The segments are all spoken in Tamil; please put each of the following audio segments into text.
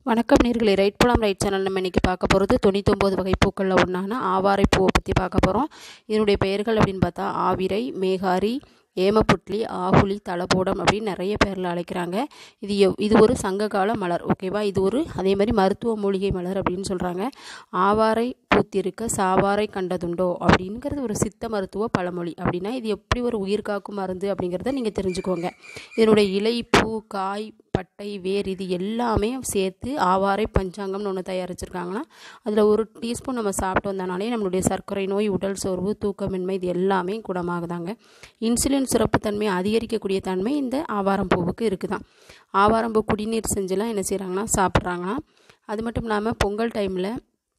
வணக்கம் நேர்களே ரைட் போலாம் ரைட் சேனல் நம்ம இன்றைக்கி பார்க்க போகிறது தொண்ணூத்தொம்பது வகை பூக்களில் ஒன்றான ஆவாரை பூவை பற்றி பார்க்க போகிறோம் இதனுடைய பெயர்கள் அப்படின்னு பார்த்தா ஆவிரை மேகாரி ஏமப்புட்லி ஆகுலி தலபோடம் அப்படின்னு நிறைய பேரில் அழைக்கிறாங்க இது எவ் இது ஒரு சங்ககால மலர் ஓகேவா இது ஒரு அதே மாதிரி மருத்துவ மூலிகை மலர் அப்படின்னு சொல்கிறாங்க ஆவாரை பூத்திருக்க சாவாரை கண்டதுண்டோ அப்படிங்கிறது ஒரு சித்த மருத்துவ பழமொழி அப்படின்னா இது எப்படி ஒரு உயிர் காக்கும் மருந்து அப்படிங்கிறத நீங்கள் தெரிஞ்சுக்கோங்க இதனுடைய இலை பூ காய் பட்டை வேர் இது எல்லாமே சேர்த்து ஆவாரை பஞ்சாங்கம்னு ஒன்று தயாரிச்சிருக்காங்கன்னா அதில் ஒரு டீஸ்பூன் நம்ம சாப்பிட்டு வந்தனாலே நம்மளுடைய சர்க்கரை நோய் உடல் சோர்வு தூக்கமின்மை இது எல்லாமே குணமாகுதாங்க இன்சுலின் சுரப்புத்தன்மை அதிகரிக்கக்கூடிய தன்மை இந்த ஆவாரம் பூவுக்கு இருக்குதான் ஆவாரம் பூ குடிநீர் செஞ்சுலாம் என்ன செய்கிறாங்கன்னா சாப்பிட்றாங்கன்னா அது மட்டும் இல்லாமல் பொங்கல் டைமில்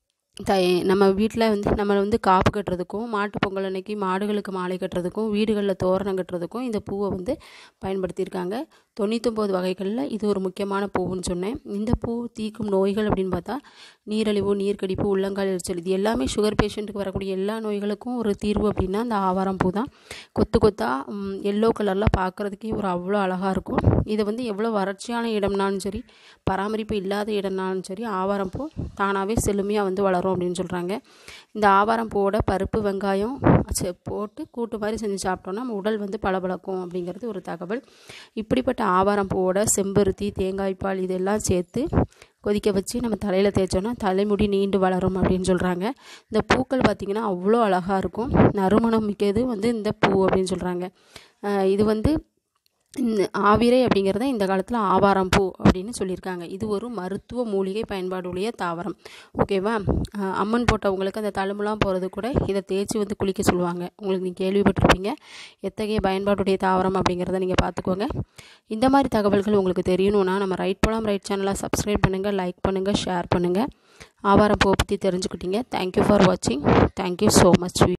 த நம்ம வீட்டில் வந்து நம்ம வந்து காப்பு கட்டுறதுக்கும் மாட்டு பொங்கல் அன்னைக்கு மாடுகளுக்கு மாலை கட்டுறதுக்கும் வீடுகளில் தோரணம் கட்டுறதுக்கும் இந்த பூவை வந்து பயன்படுத்தியிருக்காங்க தொண்ணூத்தொம்பது வகைகளில் இது ஒரு முக்கியமான பூவுன்னு சொன்னேன் இந்த பூ தீக்கும் நோய்கள் அப்படின்னு பார்த்தா நீரழிவு நீர்க்கடிப்பு உள்ளங்கால் எரிச்சல் இது எல்லாமே சுகர் பேஷண்ட்டுக்கு வரக்கூடிய எல்லா நோய்களுக்கும் ஒரு தீர்வு அப்படின்னா அந்த ஆவாரம் பூ தான் கொத்து கொத்தாக எல்லோ கலரில் பார்க்குறதுக்கே ஒரு அவ்வளோ அழகாக இருக்கும் இதை வந்து எவ்வளோ வறட்சியான இடம்னாலும் சரி பராமரிப்பு இல்லாத இடம்னாலும் சரி ஆவாரம் பூ தானாகவே செழுமையாக வந்து வளரும் அப்படின்னு சொல்கிறாங்க இந்த ஆவாரம் பூவோட பருப்பு வெங்காயம் போட்டு கூட்டு மாதிரி செஞ்சு சாப்பிட்டோன்னா நம்ம உடல் வந்து பளபளக்கும் அப்படிங்கிறது ஒரு தகவல் இப்படிப்பட்ட ஆவாரம் பூவோட செம்பருத்தி தேங்காய்ப்பால் இதெல்லாம் சேர்த்து கொதிக்க வச்சு நம்ம தலையில் தேய்ச்சோன்னா தலைமுடி நீண்டு வளரும் அப்படின்னு சொல்கிறாங்க இந்த பூக்கள் பார்த்திங்கன்னா அவ்வளோ அழகாக இருக்கும் நறுமணம் மிக்கது வந்து இந்த பூ அப்படின்னு சொல்கிறாங்க இது வந்து இந்த ஆவிரை அப்படிங்கிறத இந்த காலத்தில் ஆவாரம் பூ அப்படின்னு சொல்லியிருக்காங்க இது ஒரு மருத்துவ மூலிகை பயன்பாடுடைய தாவரம் ஓகேவா அம்மன் போட்டவங்களுக்கு அந்த தழும்புலாம் போகிறது கூட இதை தேய்ச்சி வந்து குளிக்க சொல்லுவாங்க உங்களுக்கு நீங்கள் கேள்விப்பட்டிருப்பீங்க எத்தகைய பயன்பாடுடைய தாவரம் அப்படிங்கிறத நீங்கள் பார்த்துக்கோங்க இந்த மாதிரி தகவல்கள் உங்களுக்கு தெரியணும்னா நம்ம ரைட் போலாம் ரைட் சேனலை சப்ஸ்கிரைப் பண்ணுங்கள் லைக் பண்ணுங்கள் ஷேர் பண்ணுங்கள் ஆவாரம் பூவை பற்றி தெரிஞ்சுக்கிட்டீங்க தேங்க்யூ ஃபார் வாட்சிங் தேங்க்யூ ஸோ மச்